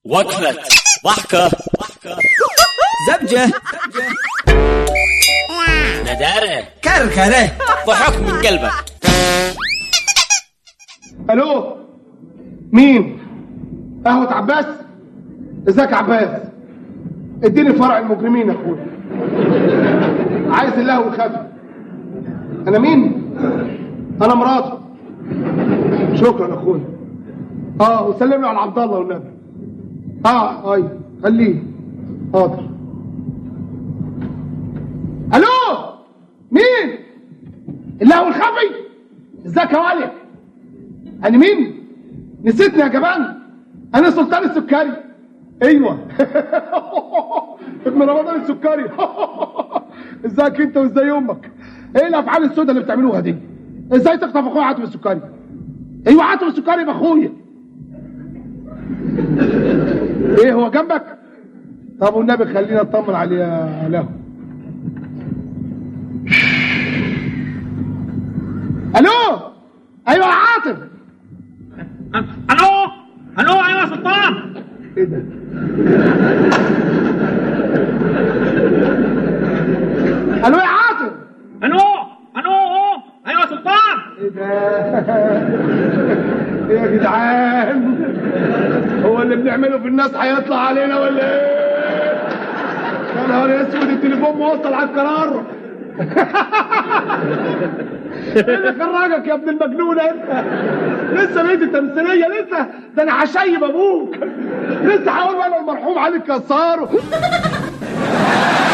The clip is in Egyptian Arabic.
وقفة ضحكة زبجة ندارة كركرة ضحك من قلبك الو مين قهوة عباس ازيك يا عباس اديني فرع المجرمين يا اخويا عايز اللهو الخفي انا مين انا مراته شكرا يا اخويا اه وسلم لي على عبد الله والنبي اه اي خليه حاضر الو مين اللهو الخفي ازيك يا ولد انا مين نسيتني يا جبان انا سلطان السكري ايوه ابن رمضان السكري ازيك انت وازاي امك ايه الافعال السوداء اللي بتعملوها دي ازاي تخطف اخويا عاطف السكري ايوه عاطف السكري يبقى اخويا ايه هو جنبك طب والنبي خلينا اطمن عليه يا له الو ايوه يا عاطف الو الو ايوه يا سلطان ايه ده الو يا عاطف الو الو ايوه يا سلطان ايه ده ايه يا جدعان هو اللي بنعمله في الناس هيطلع علينا ولا ايه يا نهار اسود التليفون موصل على القرار ايه اللي خرجك يا ابن المجنون انت لسه بقيت التمثيليه لسه ده انا هشيب ابوك لسه هقول انا المرحوم علي الكسار